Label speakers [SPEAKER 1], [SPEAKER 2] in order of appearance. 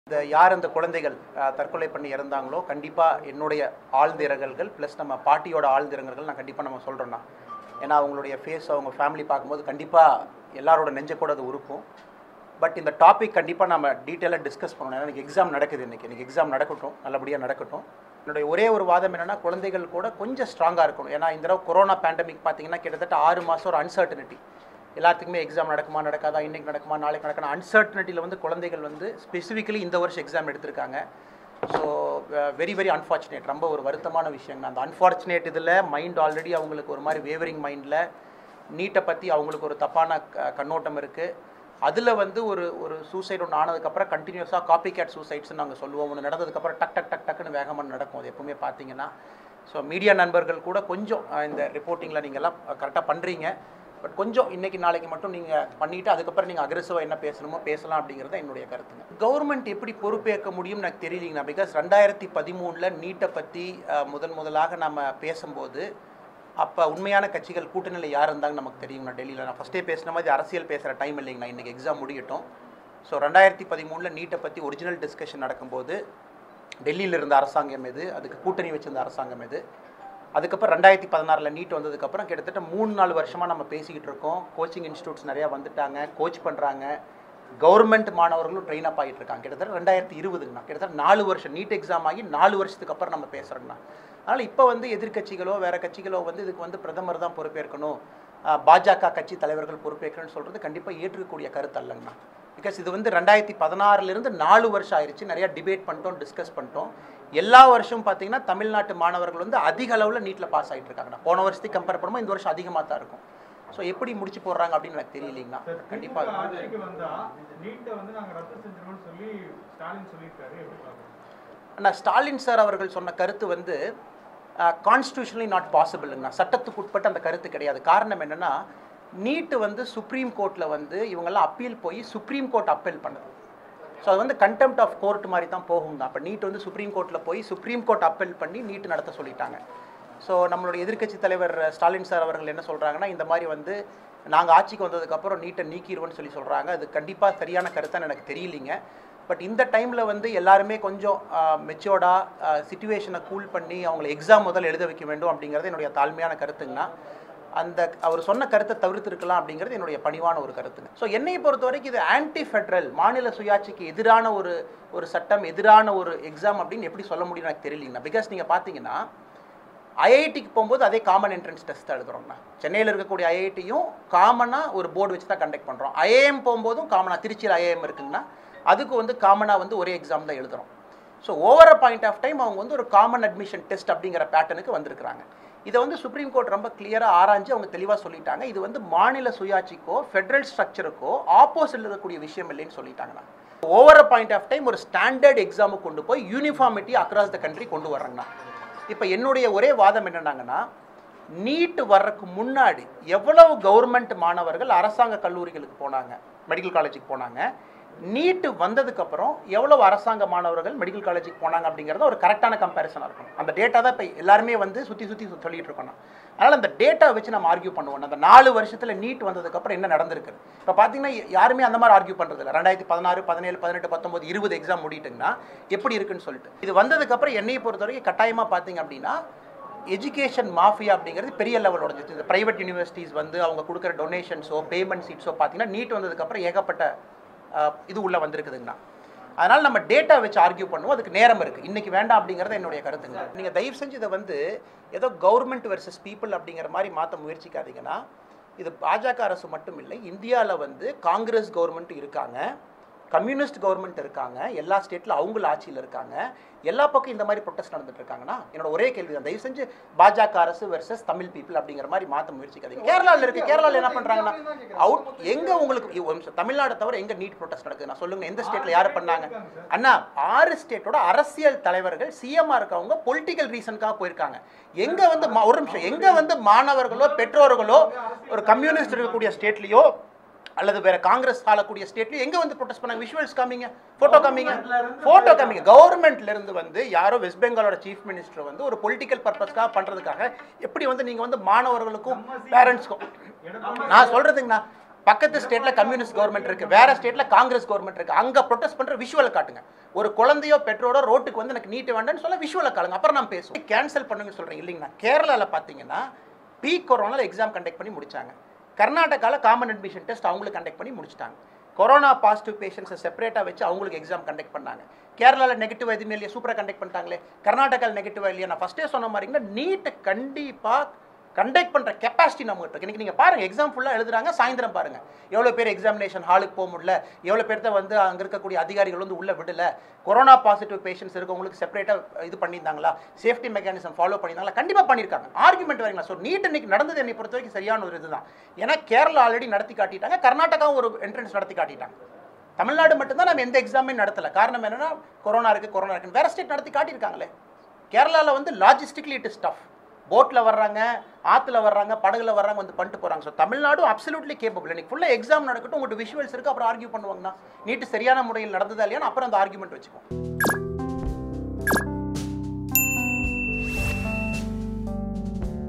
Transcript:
[SPEAKER 1] இந்த யார் அந்த குழந்தைகள் அஹ், தற்கொலை பண்ணி இறந்தாங்களோ கண்டிப்பாக என்னுடைய ஆழ்ந்திரங்கல்கள் ப்ளஸ் நம்ம பாட்டியோட ஆழ்ந்திரங்கல்கள் நான் கண்டிப்பாக நம்ம சொல்கிறோன்னா ஏன்னா அவங்களுடைய ஃபேஸ் அவங்க ஃபேமிலி பார்க்கும்போது கண்டிப்பாக எல்லாரோட நெஞ்ச கூட அது உருக்கும் பட் இந்த டாபிக் கண்டிப்பாக நம்ம டீட்டெயிலாக டிஸ்கஸ் பண்ணணும் ஏன்னா எனக்கு எக்ஸாம் நடக்குது இன்றைக்கி எனக்கு எக்ஸாம் நடக்கட்டும் நல்லபடியாக நடக்கட்டும் என்னுடைய ஒரே ஒரு வாதம் என்னென்னா குழந்தைகள் கூட கொஞ்சம் ஸ்ட்ராங்காக இருக்கணும் ஏன்னா இந்த தடவை கொரோனா பேண்டமிக் பார்த்தீங்கன்னா கிட்டத்தட்ட ஆறு மாதம் ஒரு அன்சர்டனிட்டி எல்லாத்துக்குமே எக்ஸாம் நடக்குமா நடக்காதா இன்னைக்கு நடக்குமா நாளைக்கு நடக்கணும் அன்சர்டனிட்டியில் வந்து குழந்தைகள் வந்து ஸ்பெசிஃபிக்கலி இந்த வருஷம் எக்ஸாம் எடுத்திருக்காங்க ஸோ வெரி வெரி அன்ஃபார்ச்சுனேட் ரொம்ப ஒரு வருத்தமான விஷயங்க அந்த அன்ஃபார்ச்சுனேட் இதில் மைண்ட் ஆல்ரெடி அவங்களுக்கு ஒரு மாதிரி வேவரிங் மைண்டில் நீட்டை பற்றி அவங்களுக்கு ஒரு தப்பான க- கண்ணோட்டம் இருக்குது அதில் வந்து ஒரு ஒரு சூசைட் ஒன்று ஆனதுக்கப்புறம் கண்டினியூஸாக காப்பி கேட் சூசைட்ஸ் நாங்கள் சொல்லுவோம் ஒன்று நடந்ததுக்கப்புறம் டக் டக் டக் டக்குன்னு வேகமாக நடக்கும் அது எப்பவுமே பார்த்தீங்கன்னா ஸோ மீடியா நண்பர்கள் கூட கொஞ்சம் அஹ், இந்த ரிப்போர்ட்டிங்கில் நீங்கள்லாம் கரெக்டாக பண்ணுறீங்க பட் கொஞ்சம் இன்னைக்கு நாளைக்கு மட்டும் நீங்கள் பண்ணிவிட்டு அதுக்கப்புறம் நீங்கள் அக்ரெசிவாக என்ன பேசணுமோ பேசலாம் அப்படிங்கிறது தான் என்னுடைய கருத்துங்க கவர்மெண்ட் எப்படி பொறுப்பேற்க முடியும்னு எனக்கு தெரியலீங்கண்ணா பிகாஸ் ரெண்டாயிரத்தி பதிமூணில் நீட்டை பற்றி முதன் முதலாக நம்ம பேசும்போது அப்போ உண்மையான கட்சிகள் கூட்டணியில் யார் இருந்தாங்க நமக்கு தெரியுங்கண்ணா டெல்லியில் நான் ஃபஸ்ட்டே பேசின மாதிரி அரசியல் பேசுகிற டைம் இல்லைங்கண்ணா இன்றைக்கி எக்ஸாம் முடியட்டும் ஸோ ரெண்டாயிரத்தி பதிமூணில் நீட்டை பற்றி ஒரிஜினல் டிஸ்கஷன் நடக்கும்போது டெல்லியில் இருந்த அரசாங்கம் எது அதுக்கு கூட்டணி வச்சிருந்த அரசாங்கம் எது அதுக்கப்புறம் ரெண்டாயிரத்தி பதினாறில் நீட் வந்ததுக்கப்புறம் கிட்டத்தட்ட மூணு நாலு வருஷமாக நம்ம பேசிக்கிட்டு இருக்கோம் கோச்சிங் இன்ஸ்டியூட்ஸ் நிறையா வந்துட்டாங்க கோச் பண்ணுறாங்க கவர்மெண்ட் மாணவர்களும் ட்ரெயின் அப் ஆகிட்டு இருக்காங்க கிட்டத்தட்ட ரெண்டாயிரத்தி இருபதுங்கண்ணா கிட்டத்தட்ட நாலு வருஷம் நீட் எக்ஸாம் ஆகி நாலு வருஷத்துக்கு அப்புறம் நம்ம பேசுகிறோங்கண்ணா அதனால் இப்போ வந்து எதிர்க்கட்சிகளோ வேற கட்சிகளோ வந்து இதுக்கு வந்து பிரதமர் தான் பொறுப்பேற்கணும் ஆஹ் பாஜக கட்சி தலைவர்கள் பொறுப்பேற்கணும்னு சொல்கிறது கண்டிப்பாக ஏற்றுக்கக்கூடிய கருத்து அல்லங்கண்ணா பிகாஸ் இது வந்து ரெண்டாயிரத்தி பதினாறுலேருந்து நாலு வருஷம் ஆயிடுச்சு நிறையா டிபேட் பண்ணிட்டோம் டிஸ்கஸ் பண்ணிட்டோம் எல்லா வருஷமும் பார்த்தீங்கன்னா தமிழ்நாட்டு மாணவர்கள் வந்து அதிக அளவில் நீட்டில் பாஸ் ஆகிட்டு இருக்காங்கண்ணா போன வருஷத்துக்கு கம்பேர் பண்ணும்போது இந்த வருஷம் அதிகமாக தான் இருக்கும் ஸோ எப்படி முடிச்சு போடுறாங்க அப்படின்னு எனக்கு தெரியலீங்கண்ணா
[SPEAKER 2] சார்,
[SPEAKER 1] கண்டிப்பாக
[SPEAKER 2] திமுக ஆட்சிக்கு வந்தா நீட்டை வந்து நாங்க ரத்து செஞ்சிருவோம்னு சொல்லி ஸ்டாலின் சொல்லியிருக்காரு எப்படி பார்க்கணும்
[SPEAKER 1] ஆனால் ஸ்டாலின் சார் அவர்கள் சொன்ன கருத்து வந்து கான்ஸ்டியூஷனலி நாட் பாசிபிள்ங்கண்ணா சட்டத்துக்கு உட்பட்ட அந்த கருத்து கிடையாது காரணம் என்னென்னா நீட்டு வந்து சுப்ரீம் கோர்ட்டில் வந்து இவங்கெல்லாம் அப்பீல் போய் சுப்ரீம் கோர்ட் அப்பீல் பண்ணுது ஸோ அது வந்து கண்டெம்ட் ஆஃப் கோர்ட் மாதிரி தான் போகும் தான் அப்போ நீட் வந்து சுப்ரீம் கோர்ட்டில் போய் சுப்ரீம் கோர்ட் அப்பீல் பண்ணி நீட் நடத்த சொல்லிட்டாங்க ஸோ நம்மளுடைய எதிர்க்கட்சி தலைவர் ஸ்டாலின் சார் அவர்கள் என்ன சொல்கிறாங்கன்னா இந்த மாதிரி வந்து நாங்கள் ஆட்சிக்கு வந்ததுக்கப்புறம் நீட்டை நீக்கிடுவோம்னு சொல்லி சொல்கிறாங்க அது கண்டிப்பாக சரியான கருத்தான்னு எனக்கு தெரியலிங்க பட் இந்த டைமில் வந்து எல்லாருமே கொஞ்சம் மெச்சோர்டாக சுச்சுவேஷனை கூல் பண்ணி அவங்கள எக்ஸாம் முதல்ல எழுத வைக்க வேண்டும் அப்படிங்கிறது என்னுடைய தாழ்மையான கருத்துங்கண்ணா அந்த அவர் சொன்ன கருத்தை தவிர்த்திருக்கலாம் அப்படிங்கிறது என்னுடைய பணிவான ஒரு கருத்துங்க ஸோ என்னை பொறுத்த வரைக்கும் இது ஆன்டி ஃபெட்ரல் மாநில சுயாட்சிக்கு எதிரான ஒரு ஒரு சட்டம் எதிரான ஒரு எக்ஸாம் அப்படின்னு எப்படி சொல்ல முடியும் எனக்கு தெரியலங்கண்ணா பிகாஸ் நீங்கள் பார்த்தீங்கன்னா ஐஐடிக்கு போகும்போது அதே காமன் என்ட்ரன்ஸ் டெஸ்ட் தான் எழுதுறோம்ண்ணா சென்னையில் இருக்கக்கூடிய ஐஐடியும் காமனாக ஒரு போர்டு வச்சு தான் கண்டக்ட் பண்ணுறோம் ஐஏஎம் போகும்போதும் காமனாக திருச்சியில் ஐஏஎம் இருக்குங்கன்னா அதுக்கு வந்து காமனாக வந்து ஒரே எக்ஸாம் தான் எழுதுறோம் so over a point of time அவங்க வந்து ஒரு காமன் அட்மிஷன் டெஸ்ட் அப்படிங்கிற பேட்டர்னுக்கு வந்திருக்கிறாங்க இதை வந்து சுப்ரீம் கோர்ட் ரொம்ப கிளியராக ஆராய்ஞ்சு அவங்க தெளிவாக சொல்லிட்டாங்க இது வந்து மாநில சுயாட்சிக்கோ ஃபெடரல் ஸ்ட்ரக்சருக்கோ ஆப்போசிட் இருக்கக்கூடிய விஷயம் இல்லைன்னு சொல்லிட்டாங்கண்ணா over a point of time ஒரு ஸ்டாண்டர்ட் எக்ஸாமுக்கு கொண்டு போய் யூனிஃபார்மிட்டி அக்ராஸ் த கண்ட்ரி கொண்டு வர்றாங்கண்ணா இப்போ என்னுடைய ஒரே வாதம் என்னன்னாங்கன்னா நீட் வர்றதுக்கு முன்னாடி எவ்வளவு கவர்மெண்ட் மாணவர்கள் அரசாங்க கல்லூரிகளுக்கு போனாங்க மெடிக்கல் காலேஜுக்கு போனாங்க நீட்டு வந்ததுக்கப்புறம் எவ்வளவு அரசாங்க மாணவர்கள் மெடிக்கல் காலேஜுக்கு போனாங்க அப்படிங்கிறத ஒரு கரெக்டான கம்பேரிசனாக இருக்கணும் அந்த டேட்டா தான் இப்போ எல்லாருமே வந்து சுற்றி சுற்றி சொல்லிட்டு இருக்கோம் அதனால் அந்த டேட்டா வச்சு நம்ம ஆர்கியூ பண்ணுவோம் அந்த நாலு வருஷத்தில் நீட் வந்ததுக்கப்புறம் என்ன நடந்திருக்கு இப்போ பார்த்தீங்கன்னா யாருமே அந்த மாதிரி ஆர்கியூ பண்ணுறது இல்லை ரெண்டாயிரத்தி பதினாறு பதினேழு பதினெட்டு பத்தொம்பது இருபது எக்ஸாம் முடிட்டுங்கன்னா எப்படி இருக்குன்னு சொல்லிட்டு இது வந்ததுக்கப்புறம் என்னையை பொறுத்த வரைக்கும் கட்டாயமாக பார்த்தீங்க அப்படின்னா எஜுகேஷன் மாஃபியா அப்படிங்கிறது பெரிய லெவல் உடஞ்சிச்சு இந்த ப்ரைவேட் யூனிவர்சிட்டிஸ் வந்து அவங்க கொடுக்குற டொனேஷன்ஸோ பேமெண்ட் சீட்ஸோ பார்த்தீங்கன்னா நீட் வந்ததுக்கப்புறம் ஏகப்பட்ட அஹ், இது உள்ளே வந்திருக்குதுங்கண்ணா அதனால் நம்ம டேட்டா வச்சு ஆர்கியூ பண்ணுவோம் அதுக்கு நேரம் இருக்குது இன்றைக்கி வேண்டாம் அப்படிங்கிறது என்னுடைய கருத்துங்க நீங்கள் தயவு செஞ்சு இதை வந்து ஏதோ கவர்மெண்ட் வெர்சஸ் பீப்புள் அப்படிங்கிற மாதிரி மாற்ற முயற்சிக்காதீங்கன்னா இது பாஜக அரசு மட்டும் இல்லை இந்தியாவில் வந்து காங்கிரஸ் கவர்மெண்ட் இருக்காங்க கம்யூனிஸ்ட் கவர்மெண்ட் இருக்காங்க எல்லா ஸ்டேட்டில் அவங்கள ஆட்சியில் இருக்காங்க எல்லா பக்கம் இந்த மாதிரி ப்ரொட்டஸ்ட் நடந்துட்டு இருக்காங்கன்னா என்னோட ஒரே கேள்வி தான் தயவு செஞ்சு பாஜக அரசு வெர்சஸ் தமிழ் பீப்புள் அப்படிங்கிற மாதிரி மாற்ற முயற்சிக்காதீங்க கேரளாவில் இருக்கு கேரளாவில் என்ன பண்ணுறாங்கன்னா அவுட் எங்கே உங்களுக்கு இ- ஒரு நிமிஷம், தமிழ்நாடை தவிர எங்கே நீட் ப்ரொட்டஸ்ட் நடக்குது நான் சொல்லுங்க எந்த ஸ்டேட்டில் யார் பண்ணாங்க அண்ணா ஆறு ஸ்டேட்டோட அரசியல் தலைவர்கள் சிஎம்ஆ இருக்கவங்க பொலிட்டிக்கல் ரீசனுக்காக போயிருக்காங்க எங்க வந்து மா- ஒரு நிமிஷம் எங்க வந்து மாணவர்களோ பெற்றோர்களோ ஒரு கம்யூனிஸ்ட் இருக்கக்கூடிய ஸ்டேட்லயோ அல்லது வேற காங்கிரஸ் ஆளக்கூடிய ஸ்டேட்லயோ எங்க வந்து ப்ரொடெஸ்ட் பண்ணாங்க விஷுவல்ஸ் காமிங்க போட்டோ காமிங்க போட்டோ காமிங்க கவர்மெண்ட்ல இருந்து வந்து யாரோ வெஸ்ட் பெங்காலோட சீஃப் மினிஸ்டர் வந்து ஒரு பொலிட்டிக்கல் பர்பஸ்க்காக பண்றதுக்காக எப்படி வந்து நீங்க வந்து மாணவர்களுக்கும் பேரண்ட்ஸ்க்கும் நான் சொல்றதுங்கண்ணா பக்கத்து ஸ்டேட்ல கம்யூனிஸ்ட் கவர்மெண்ட் இருக்கு வேற ஸ்டேட்ல காங்கிரஸ் கவர்மெண்ட் இருக்கு அங்க ப்ரொடெஸ்ட் பண்ற விஷுவலை காட்டுங்க ஒரு குழந்தையோ பெற்றோரோ ரோட்டுக்கு வந்து எனக்கு நீட்டு வேண்டாம்னு சொல்ல விஷுவலை காட்டுங்க அப்புறம் நான் பேசுவோம் கேன்சல் பண்ணுங்க சொல்றேன் இல்லைங்கண்ணா கேரளால பாத்தீங்கன்னா பீ கொரோனால எக்ஸாம் கண்டக்ட் பண்ணி முடிச்சாங்க கர்நாடகால காமன் அட்மிஷன் டெஸ்ட் அவங்களுக்கு கண்டக்ட் பண்ணி முடிச்சிட்டாங்க கொரோனா பாசிட்டிவ் பேஷண்ட்ஸை செப்பரேட்டாக வச்சு அவங்களுக்கு எக்ஸாம் கண்டக்ட் பண்ணாங்க கேரளாவில் நெகட்டிவ் எதுவுமே இல்லையா சூப்பராக கண்டக்ட் பண்ணிட்டாங்களே கர்நாடகாவில் நெகட்டிவ் இல்லையா நான் ஃபஸ்ட்டே சொன்ன மாதிரிங்கன்னா நீட்டை கண்டிப்பாக கண்டக்ட் பண்ணுற கெப்பாசிட்டி நம்மகிட்ட இருக்கு இன்னைக்கு நீங்கள் பாருங்கள் எக்ஸாம் ஃபுல்லாக எழுதுறாங்க சாயந்தரம் பாருங்கள் எவ்வளோ பேர் எக்ஸாமினேஷன் ஹாலுக்கு போக முடியல எவ்வளோ பேர்த்த வந்து அங்கே இருக்கக்கூடிய அதிகாரிகள் வந்து உள்ளே விடல கொரோனா பாசிட்டிவ் பேஷண்ட்ஸ் இருக்கவங்களுக்கு செப்பரேட்டாக இது பண்ணியிருந்தாங்களா சேஃப்டி மெக்கானிசம் ஃபாலோ பண்ணியிருந்தாங்களா கண்டிப்பாக பண்ணியிருக்காங்க ஆர்குமெண்ட் வரீங்களா ஸோ நீட் இன்னைக்கு நடந்தது என்னை பொறுத்த வரைக்கும் சரியான ஒரு இதுதான் ஏன்னா கேரளா ஆல்ரெடி நடத்தி காட்டிட்டாங்க கர்நாடகாவும் ஒரு என்ட்ரன்ஸ் நடத்தி காட்டிட்டாங்க தமிழ்நாடு மட்டும்தான் நம்ம எந்த எக்ஸாமே நடத்தல காரணம் என்னன்னா கொரோனா இருக்கு கொரோனா இருக்கு வேற ஸ்டேட் நடத்தி காட்டியிருக்காங்களே கேரளாவில் வந்து லாஜிஸ்டிக்லி இட் இஸ் டஃப் போட்டில் வர்றாங்க ஆற்றுல வர்றாங்க படகுல வர்றாங்க வந்து பண்ணிட்டு போகிறாங்க ஸோ தமிழ்நாடும் அப்சல்யூட்லி கேப்பபிள் இன்னைக்கு ஃபுல்லாக எக்ஸாம் நடக்கட்டும் உங்கள்கிட்ட விஷுவல்ஸ் இருக்குது அப்புறம் ஆர்கியூ பண்ணுவாங்கண்ணா நீட்டு சரியான முறையில் நடந்ததா இல்லையான்னு அப்புறம் அந்த ஆர்குமெண்ட் வச்சுக்கோம்